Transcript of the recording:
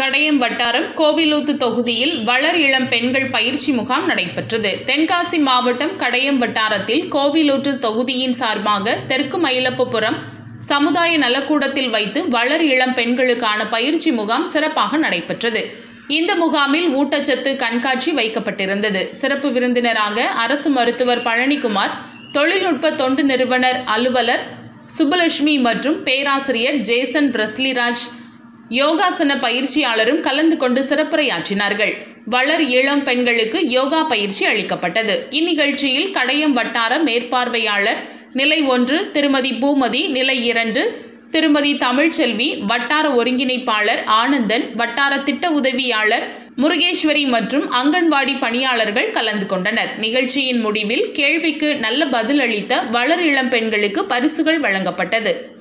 கடையம் வட்டாரம் கோவிலூத்து தொகுதியில் வளர் இளம் பெண்கள் பயிற்சி முகாம் நடைபெற்றது தென்காசி மாவட்டம் கடையம் வட்டாரத்தில் கோவிலூத்து தொகுதியின் சார்பாக தெற்கு மயிலப்புபுரம் சமுதாய நலக்கூடத்தில் வைத்து வளர் இளம் பெண்களுக்கான பயிற்சி முகாம் சிறப்பாக நடைபெற்றது இந்த முகாமில் ஊட்டச்சத்து கண்காட்சி வைக்கப்பட்டிருந்தது சிறப்பு விருந்தினராக அரசு மருத்துவர் பழனிக்குமார் தொழில்நுட்ப தொண்டு நிறுவனர் அலுவலர் சுபலட்சுமி மற்றும் பேராசிரியர் ஜேசன் பிரஸ்லிராஜ் யோகாசன பயிற்சியாளரும் கலந்து கொண்டு சிறப்புரையாற்றினார்கள் வளர் இளம் பெண்களுக்கு யோகா பயிற்சி அளிக்கப்பட்டது இந்நிகழ்ச்சியில் கடையம் வட்டார மேற்பார்வையாளர் நிலை ஒன்று திருமதி பூமதி நிலை இரண்டு திருமதி தமிழ்ச்செல்வி வட்டார ஒருங்கிணைப்பாளர் ஆனந்தன் வட்டார திட்ட உதவியாளர் முருகேஸ்வரி மற்றும் அங்கன்வாடி பணியாளர்கள் கலந்து கொண்டனர் நிகழ்ச்சியின் முடிவில் கேள்விக்கு நல்ல பதில் அளித்த வளர் இளம் பெண்களுக்கு பரிசுகள் வழங்கப்பட்டது